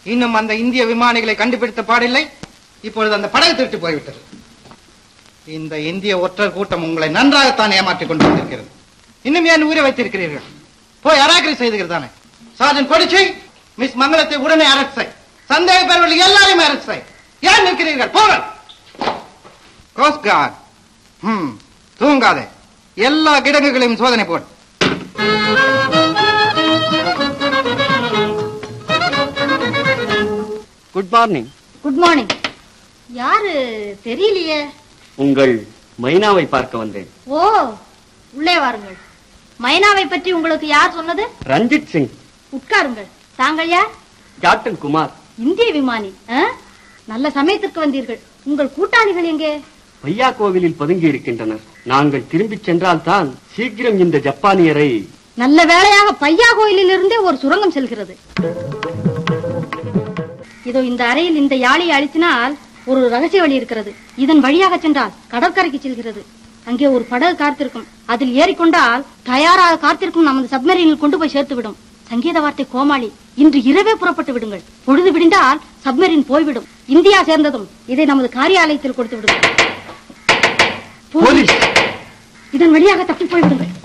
இன்னும் அந்த இந்திய விமானிகளை கண்டுபிடித்த பாடில்லை இப்பொழுது அந்த படகு திருட்டு போய்விட்டது இந்த இந்திய ஒற்றர் கூட்டம் உங்களை நன்றாகத்தான் ஏமாற்றிக் கொண்டு வந்திருக்கிறது இன்னும் ஏன் உயிரை வைத்திருக்கிறீர்கள் போய் அராக்கரி செய்துகிறது தானே சார்ஜன் கொடிச்சி மிஸ் மங்களத்தை உடனே அரெஸ்ட் செய் சந்தேக பெறவர்கள் எல்லாரையும் அரெஸ்ட் செய் ஏன் நிற்கிறீர்கள் போங்கள் கோஸ்ட் கார்டு ம் தூங்காதே எல்லா கிடங்குகளையும் சோதனை போடு குட் மார்னிங் குட் மார்னிங் யாரு தெரியலையே உங்கள் மைனாவை பார்க்க வந்தேன் ஓ உள்ளே வாருங்கள் மைனாவை பற்றி உங்களுக்கு யார் சொன்னது ரஞ்சித் சிங் உட்காருங்கள் தாங்கள் யார் கேப்டன் குமார் இந்திய விமானி ஆ? நல்ல சமயத்திற்கு வந்தீர்கள் உங்கள் கூட்டாளிகள் எங்கே பையா கோவிலில் பதுங்கி இருக்கின்றனர் நாங்கள் திரும்பிச் சென்றால்தான் சீக்கிரம் இந்த ஜப்பானியரை நல்ல வேளையாக பையா கோயிலில் இருந்தே ஒரு சுரங்கம் செல்கிறது இதோ இந்த அறையில் இந்த யாழியை அழித்தினால் ஒரு ரகசிய வழி இருக்கிறது இதன் வழியாக சென்றால் கடற்கரைக்கு செல்கிறது அங்கே ஒரு படகு காத்திருக்கும் அதில் ஏறிக்கொண்டால் தயாராக காத்திருக்கும் நமது சப்மரீனில் கொண்டு போய் சேர்த்து விடும் சங்கீத வார்த்தை கோமாளி இன்று இரவே புறப்பட்டு விடுங்கள் பொழுது விடிந்தால் சப்மரீன் போய்விடும் இந்தியா சேர்ந்ததும் இதை நமது காரியாலயத்தில் கொடுத்து விடுங்கள் போலீஸ் இதன் வழியாக தப்பி போய்விடுங்கள்